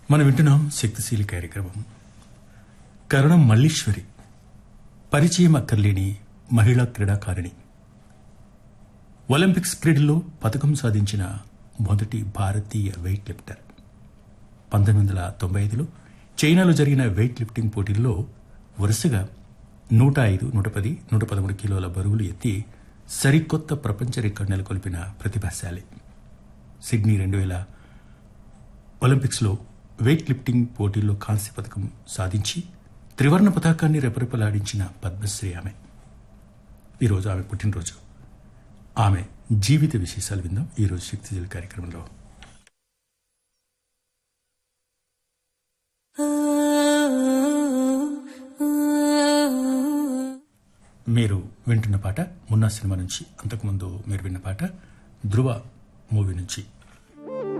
మనం వింటున్నాం శక్తిశీలి కార్యక్రమం కరుణం మల్లీశ్వరి పరిచయం అక్కర్లేని మహిళా క్రీడాకారిణి ఒలింపిక్స్ క్రీడల్లో పథకం సాధించిన మొదటి భారతీయ వెయిట్ లిఫ్టర్ పంతొమ్మిది వందల తొంభై ఐదులో చైనాలో జరిగిన వెయిట్ లిఫ్టింగ్ పోటీల్లో వరుసగా నూట ఐదు నూట పది నూట పదమూడు కిలోల బరువులు ఎత్తి సరికొత్త ప్రపంచ రికార్డు నెలకొల్పిన ప్రతిభాశాలి సిడ్నీ రెండు వేల ఒలింపిక్స్లో వెయిట్ లిఫ్టింగ్ పోటీల్లో కాంస్య పథకం సాధించి త్రివర్ణ పతాకాన్ని రెపరెపలాడించిన పద్మశ్రీ ఆమె ఈరోజు ఆమె పుట్టినరోజు ఆమె జీవిత విశేషాలు విందాం ఈరోజు శక్తిజల కార్యక్రమంలో మీరు వింటున్న పాట మున్నా సినిమా నుంచి అంతకుముందు మీరు విన్న పాట ధృవ మూవీ నుంచి